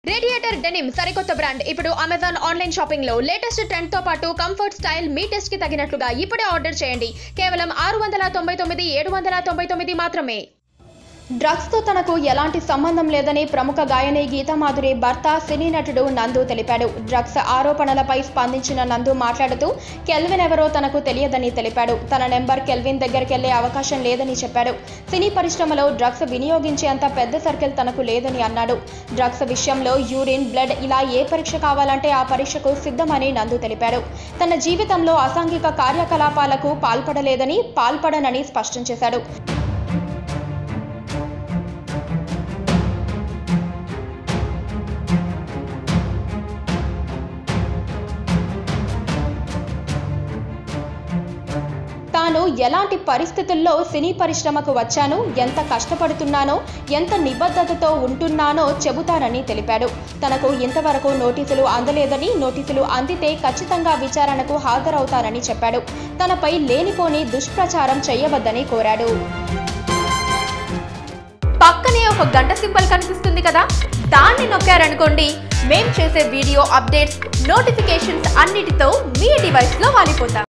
radiator denim సరికొత్త brand ఇప్పుడు Amazon online shopping లో లేటెస్ట్ ట్రెండ్ తో పాటు కంఫర్ట్ స్టైల్ మీ టెస్ట్ కి తగినట్లుగా ఇప్పుడే ఆర్డర్ చేయండి కేవలం ఆరు వందల తొంభై తొమ్మిది ఏడు వందల తొంభై తొమ్మిది మాత్రమే డ్రగ్స్తో తనకు ఎలాంటి సంబంధం లేదని ప్రముఖ గాయని గీతామాధురి భర్త సినీ నటుడు నందు తెలిపాడు డ్రగ్స్ ఆరోపణలపై స్పందించిన నందు మాట్లాడుతూ కెల్విన్ ఎవరో తనకు తెలియదని తెలిపాడు తన నెంబర్ కెల్విన్ దగ్గరికెళ్లే అవకాశం లేదని చెప్పాడు సినీ పరిశ్రమలో డ్రగ్స్ వినియోగించేంత పెద్ద సర్కిల్ తనకు లేదని అన్నాడు డ్రగ్స్ విషయంలో యూరిన్ బ్లడ్ ఇలా ఏ పరీక్ష కావాలంటే ఆ పరీక్షకు సిద్ధమని నందు తెలిపాడు తన జీవితంలో అసాంఘిక కార్యకలాపాలకు పాల్పడలేదని పాల్పడనని స్పష్టం చేశాడు తాను ఎలాంటి పరిస్థితుల్లో సినీ పరిశ్రమకు వచ్చాను ఎంత కష్టపడుతున్నానో ఎంత నిబద్ధతతో ఉంటున్నానో చెబుతానని తెలిపాడు తనకు ఇంతవరకు నోటీసులు అందలేదని నోటీసులు అందితే ఖచ్చితంగా విచారణకు హాజరవుతానని చెప్పాడు తనపై లేనిపోని దుష్ప్రచారం చేయవద్దని కోరాడు పక్కనే ఒక గంట సింబల్ కనిపిస్తుంది కదా దాన్ని నొక్కారనుకోండి మేం చేసే వీడియో అప్డేట్స్ నోటిఫికేషన్స్ అన్నిటితో మీ డివైస్లో వాలిపోతాం